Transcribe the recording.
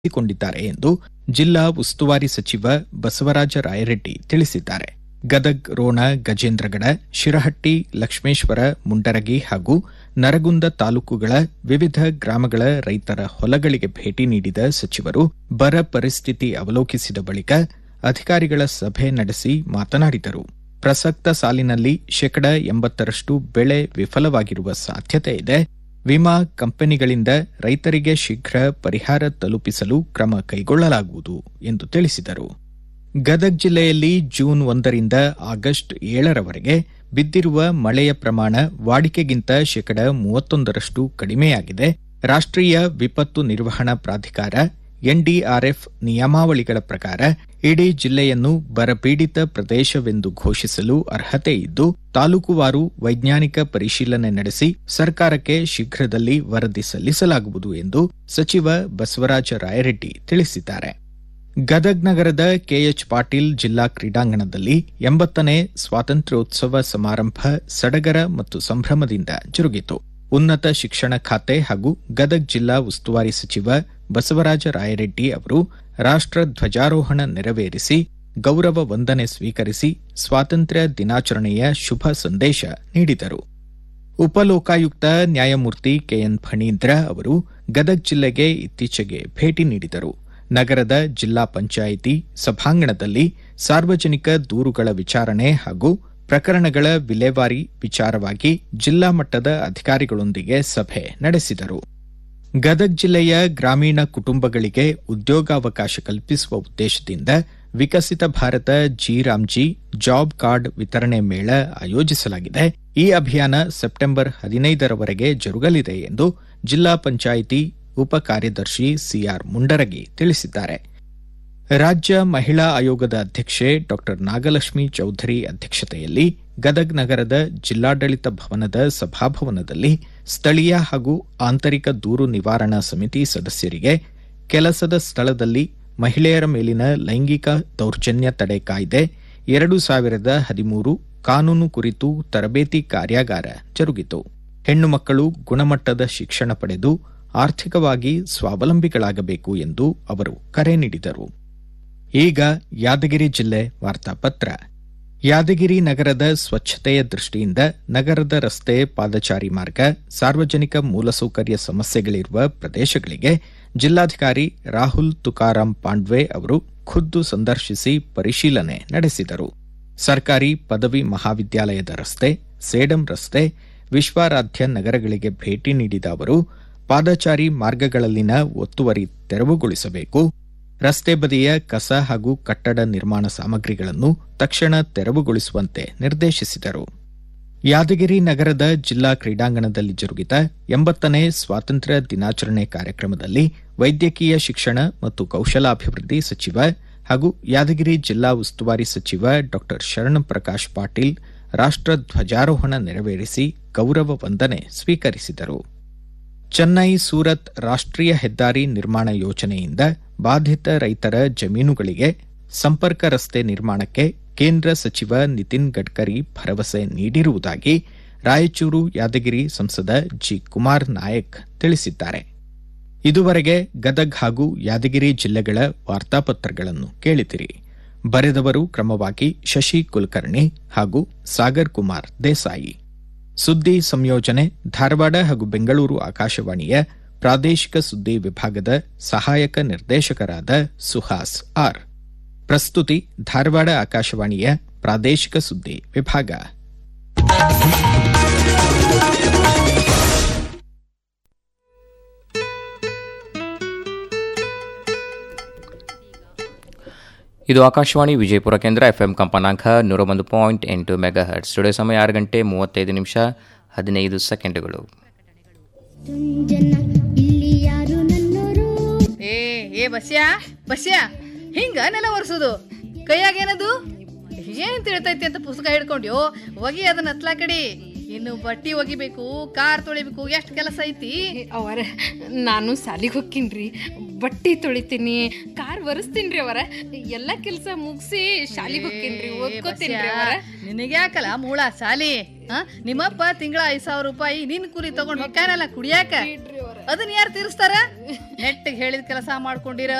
ಕೊಂಡಿದ್ದಾರೆ ಎಂದು ಜಿಲ್ಲಾ ಉಸ್ತುವಾರಿ ಸಚಿವ ಬಸವರಾಜ ರಾಯರೆಡ್ಡಿ ತಿಳಿಸಿದ್ದಾರೆ ಗದಗ್ ರೋಣ ಗಜೇಂದ್ರಗಡ ಶಿರಹಟ್ಟಿ ಲಕ್ಷ್ಮೇಶ್ವರ ಮುಂಡರಗಿ ಹಾಗೂ ನರಗುಂದ ತಾಲೂಕುಗಳ ವಿವಿಧ ಗ್ರಾಮಗಳ ರೈತರ ಹೊಲಗಳಿಗೆ ಭೇಟಿ ನೀಡಿದ ಸಚಿವರು ಬರ ಪರಿಸ್ಥಿತಿ ಅವಲೋಕಿಸಿದ ಬಳಿಕ ಅಧಿಕಾರಿಗಳ ಸಭೆ ನಡೆಸಿ ಮಾತನಾಡಿದರು ಪ್ರಸಕ್ತ ಸಾಲಿನಲ್ಲಿ ಶೇಕಡ ಎಂಬತ್ತರಷ್ಟು ಬೆಳೆ ವಿಫಲವಾಗಿರುವ ಸಾಧ್ಯತೆ ಇದೆ ವಿಮಾ ಕಂಪನಿಗಳಿಂದ ರೈತರಿಗೆ ಶೀಘ್ರ ಪರಿಹಾರ ತಲುಪಿಸಲು ಕ್ರಮ ಕೈಗೊಳ್ಳಲಾಗುವುದು ಎಂದು ತಿಳಿಸಿದರು ಗದಗ್ ಜಿಲ್ಲೆಯಲ್ಲಿ ಜೂನ್ ಒಂದರಿಂದ ಆಗಸ್ಟ್ ಏಳರವರೆಗೆ ಬಿದ್ದಿರುವ ಮಳೆಯ ಪ್ರಮಾಣ ವಾಡಿಕೆಗಿಂತ ಶೇಕಡ ಮೂವತ್ತೊಂದರಷ್ಟು ಕಡಿಮೆಯಾಗಿದೆ ರಾಷ್ಟ್ರೀಯ ವಿಪತ್ತು ನಿರ್ವಹಣಾ ಪ್ರಾಧಿಕಾರ ಎನ್ಡಿಆರ್ಎಫ್ ನಿಯಮಾವಳಿಗಳ ಪ್ರಕಾರ ಇಡೀ ಜಿಲ್ಲೆಯನ್ನು ಬರಪೀಡಿತ ಪ್ರದೇಶವೆಂದು ಘೋಷಿಸಲು ಅರ್ಹತೆ ಇದ್ದು ತಾಲೂಕುವಾರು ವೈಜ್ಞಾನಿಕ ಪರಿಶೀಲನೆ ನಡೆಸಿ ಸರ್ಕಾರಕ್ಕೆ ಶೀಘ್ರದಲ್ಲಿ ವರದಿ ಸಲ್ಲಿಸಲಾಗುವುದು ಎಂದು ಸಚಿವ ಬಸವರಾಜ ರಾಯರೆಡ್ಡಿ ತಿಳಿಸಿದ್ದಾರೆ ಗದಗ್ ನಗರದ ಕೆಎಚ್ ಪಾಟೀಲ್ ಜಿಲ್ಲಾ ಕ್ರೀಡಾಂಗಣದಲ್ಲಿ ಎಂಬತ್ತನೇ ಸ್ವಾತಂತ್ರ್ಯೋತ್ಸವ ಸಮಾರಂಭ ಸಡಗರ ಮತ್ತು ಸಂಭ್ರಮದಿಂದ ಜರುಗಿತು ಉನ್ನತ ಶಿಕ್ಷಣ ಖಾತೆ ಹಾಗೂ ಗದಗ್ ಜಿಲ್ಲಾ ಉಸ್ತುವಾರಿ ಸಚಿವ ಬಸವರಾಜ ರಾಯರೆಡ್ಡಿ ಅವರು ರಾಷ್ಟ್ರ ಧ್ವಜಾರೋಹಣ ನೆರವೇರಿಸಿ ಗೌರವ ವಂದನೆ ಸ್ವೀಕರಿಸಿ ಸ್ವಾತಂತ್ರ್ಯ ದಿನಾಚರಣೆಯ ಶುಭ ಸಂದೇಶ ನೀಡಿದರು ಉಪಲೋಕಾಯುಕ್ತ ನ್ಯಾಯಮೂರ್ತಿ ಕೆಎನ್ ಫಣೀಂದ್ರ ಅವರು ಗದಗ್ ಜಿಲ್ಲೆಗೆ ಇತ್ತೀಚೆಗೆ ಭೇಟಿ ನೀಡಿದರು ನಗರದ ಜಿಲ್ಲಾ ಪಂಚಾಯಿತಿ ಸಭಾಂಗಣದಲ್ಲಿ ಸಾರ್ವಜನಿಕ ದೂರುಗಳ ವಿಚಾರಣೆ ಹಾಗೂ ಪ್ರಕರಣಗಳ ವಿಲೇವಾರಿ ವಿಚಾರವಾಗಿ ಜಿಲ್ಲಾ ಮಟ್ಟದ ಅಧಿಕಾರಿಗಳೊಂದಿಗೆ ಸಭೆ ನಡೆಸಿದರು ಗದಗ್ ಜಿಲ್ಲೆಯ ಗ್ರಾಮೀಣ ಕುಟುಂಬಗಳಿಗೆ ಉದ್ಯೋಗಾವಕಾಶ ಕಲ್ಪಿಸುವ ಉದ್ದೇಶದಿಂದ Viksit Bharat G RAM G job card ವಿತರಣೆ ಮೇಳ ಆಯೋಜಿಸಲಾಗಿದೆ ಈ ಅಭಿಯಾನ ಸೆಪ್ಟೆಂಬರ್ ಹದಿನೈದರವರೆಗೆ ಜರುಗಲಿದೆ ಎಂದು ಜಿಲ್ಲಾ ಪಂಚಾಯಿತಿ ಉಪ ಕಾರ್ಯದರ್ಶಿ ಸಿಆರ್ ಮುಂಡರಗಿ ತಿಳಿಸಿದ್ದಾರೆ ರಾಜ್ಯ ಮಹಿಳಾ ಆಯೋಗದ ಅಧ್ಯಕ್ಷೆ ಡಾ ನಾಗಲಕ್ಷ್ಮಿ ಚೌಧರಿ ಅಧ್ಯಕ್ಷತೆಯಲ್ಲಿ ಗದಗ್ ನಗರದ ಜಿಲ್ಲಾಡಳಿತ ಭವನದ ಸಭಾಭವನದಲ್ಲಿ ಸ್ಥಳೀಯ ಹಾಗೂ ಆಂತರಿಕ ದೂರು ನಿವಾರಣಾ ಸಮಿತಿ ಸದಸ್ಯರಿಗೆ ಕೆಲಸದ ಸ್ಥಳದಲ್ಲಿ ಮಹಿಳೆಯರ ಮೇಲಿನ ಲೈಂಗಿಕ ದೌರ್ಜನ್ಯ ತಡೆ ಕಾಯ್ದೆ ಎರಡು ಸಾವಿರದ ಹದಿಮೂರು ಕಾನೂನು ಕುರಿತು ತರಬೇತಿ ಕಾರ್ಯಾಗಾರ ಜರುಗಿತು ಹೆಣ್ಣು ಮಕ್ಕಳು ಗುಣಮಟ್ಟದ ಶಿಕ್ಷಣ ಪಡೆದು ಆರ್ಥಿಕವಾಗಿ ಸ್ವಾವಲಂಬಿಗಳಾಗಬೇಕು ಎಂದು ಅವರು ಕರೆ ನೀಡಿದರು ಈಗ ಯಾದಗಿರಿ ಜಿಲ್ಲೆ ವಾರ್ತಾಪತ್ರ ಯಾದಗಿರಿ ನಗರದ ಸ್ವಚ್ಛತೆಯ ದೃಷ್ಟಿಯಿಂದ ನಗರದ ರಸ್ತೆ ಪಾದಚಾರಿ ಮಾರ್ಗ ಸಾರ್ವಜನಿಕ ಮೂಲಸೌಕರ್ಯ ಸಮಸ್ಯೆಗಳಿರುವ ಪ್ರದೇಶಗಳಿಗೆ ಜಿಲ್ಲಾಧಿಕಾರಿ ರಾಹುಲ್ ತುಕಾರಾಂ ಪಾಂಡ್ವೆ ಅವರು ಖುದ್ದು ಸಂದರ್ಶಿಸಿ ಪರಿಶೀಲನೆ ನಡೆಸಿದರು ಸರ್ಕಾರಿ ಪದವಿ ಮಹಾವಿದ್ಯಾಲಯದ ರಸ್ತೆ ಸೇಡಂ ರಸ್ತೆ ವಿಶ್ವಾರಾಧ್ಯ ನಗರಗಳಿಗೆ ಭೇಟಿ ನೀಡಿದ ಅವರು ಪಾದಚಾರಿ ಮಾರ್ಗಗಳಲ್ಲಿನ ಒತ್ತುವರಿ ತೆರವುಗೊಳಿಸಬೇಕು ರಸ್ತೆ ಬದಿಯ ಕಸ ಹಾಗೂ ಕಟ್ಟಡ ನಿರ್ಮಾಣ ಸಾಮಗ್ರಿಗಳನ್ನು ತಕ್ಷಣ ತೆರವುಗೊಳಿಸುವಂತೆ ನಿರ್ದೇಶಿಸಿದರು ಯಾದಗಿರಿ ನಗರದ ಜಿಲ್ಲಾ ಕ್ರೀಡಾಂಗಣದಲ್ಲಿ ಜರುಗಿದ ಎಂಬತ್ತನೇ ಸ್ವಾತಂತ್ರ್ಯ ದಿನಾಚರಣೆ ಕಾರ್ಯಕ್ರಮದಲ್ಲಿ ವೈದ್ಯಕೀಯ ಶಿಕ್ಷಣ ಮತ್ತು ಕೌಶಲಾಭಿವೃದ್ಧಿ ಸಚಿವ ಹಾಗೂ ಯಾದಗಿರಿ ಜಿಲ್ಲಾ ಉಸ್ತುವಾರಿ ಸಚಿವ ಡಾ ಶರಣಪ್ರಕಾಶ್ ಪಾಟೀಲ್ ರಾಷ್ಟ್ರ ಧ್ವಜಾರೋಹಣ ನೆರವೇರಿಸಿ ಗೌರವ ವಂದನೆ ಸ್ವೀಕರಿಸಿದರು ಚೆನ್ನೈ ಸೂರತ್ ರಾಷ್ಟ್ರೀಯ ಹೆದ್ದಾರಿ ನಿರ್ಮಾಣ ಯೋಜನೆಯಿಂದ ಬಾಧಿತ ರೈತರ ಜಮೀನುಗಳಿಗೆ ಸಂಪರ್ಕ ರಸ್ತೆ ನಿರ್ಮಾಣಕ್ಕೆ ಕೇಂದ್ರ ಸಚಿವ ನಿತಿನ್ ಗಡ್ಕರಿ ಭರವಸೆ ನೀಡಿರುವುದಾಗಿ ರಾಯಚೂರು ಯಾದಗಿರಿ ಸಂಸದ ಜಿ ಕುಮಾರ್ ನಾಯಕ್ ತಿಳಿಸಿದ್ದಾರೆ ಇದುವರೆಗೆ ಗದಗ್ ಹಾಗೂ ಯಾದಗಿರಿ ಜಿಲ್ಲೆಗಳ ವಾರ್ತಾಪತ್ರಗಳನ್ನು ಕೇಳಿದಿರಿ ಬರೆದವರು ಕ್ರಮವಾಗಿ ಶಶಿ ಕುಲಕರ್ಣಿ ಹಾಗೂ ಸಾಗರ್ ಕುಮಾರ್ ದೇಸಾಯಿ ಸುದ್ದಿ ಸಂಯೋಜನೆ ಧಾರವಾಡ ಹಾಗೂ ಬೆಂಗಳೂರು ಆಕಾಶವಾಣಿಯ ಪ್ರಾದೇಶಿಕ ಸುದ್ದಿ ವಿಭಾಗದ ಸಹಾಯಕ ನಿರ್ದೇಶಕರಾದ ಸುಹಾಸ್ ಆರ್ ಪ್ರಸ್ತುತಿ ಧಾರವಾಡ ಆಕಾಶವಾಣಿಯ ಪ್ರಾದೇಶಿಕ ಸುದ್ದಿ ವಿಭಾಗ ಇದು ಆಕಾಶವಾಣಿ ವಿಜಯಪುರ ಕೇಂದ್ರ ಎಫ್ಎಂ ಕಂಪನಾಂಕ ನೂರ ಒಂದು ಪಾಯಿಂಟ್ ಎಂಟು ಮೆಗಾ ಹರ್ಟ್ ಸ್ಟುಡಿಯೋ ಸಮಯ ಆರು ಗಂಟೆ ಮೂವತ್ತೈದು ನಿಮಿಷ ಹದಿನೈದು ಸೆಕೆಂಡುಗಳು ತುಂಜನ ಇಲ್ಲಿ ಯಾರು ನನ್ನೋರು ಏ ಏ ಬಸ್ಯಾ ಬಸ್ಯಾ ಹಿಂಗ ನೆಲ ಒರೆಸೋದು ಕೈಯಾಗ ಏನದು ಏನ್ ತಿಳ್ತೈತಿ ಅಂತ ಪುಸ್ತಕ ಹಿಡ್ಕೊಂಡ್ಯೋ ಒಗಿ ಅದನ್ನ ಹತ್ಲಾ ಕಡಿ ಇನ್ನು ಬಟ್ಟಿ ಒಗಿಬೇಕು ಕಾರ್ ತೊಳಿಬೇಕು ಎಷ್ಟು ಕೆಲಸ ಐತಿ ಅವರ ನಾನು ಸಾಲಿಗೆ ಹೋಗ್ತೀನಿ ಬಟ್ಟೆ ತೊಳಿತೀನಿ ಕಾರ್ ಒರೆಸ್ತೀನಿ ಅವರ ಎಲ್ಲ ಕೆಲಸ ಮುಗಿಸಿ ಶಾಲಿಗೆ ಹೋಗ್ತೀನಿ ಓದ್ಕೋತೀನಿ ಅವರ ನಿನಗ್ಯಾಕಲ್ಲ ಮೂಳ ಸಾಲಿ ಆ? ನಿಮ್ಮಪ್ಪ ತಿಂಗಳ ಐದ್ ಸಾವಿರ ರೂಪಾಯಿ ನಿನ್ ಕುರಿ ತಗೊಂಡ್ ಹೊಕ್ಕಾನಲ್ಲ ಕುಡಿಯಾಕ ಅದನ್ನ ಯಾರು ತೀರಿಸ್ತಾರ ನೆಟ್ಟಿಗೆ ಹೇಳಿದ ಕೆಲಸ ಮಾಡ್ಕೊಂಡಿರ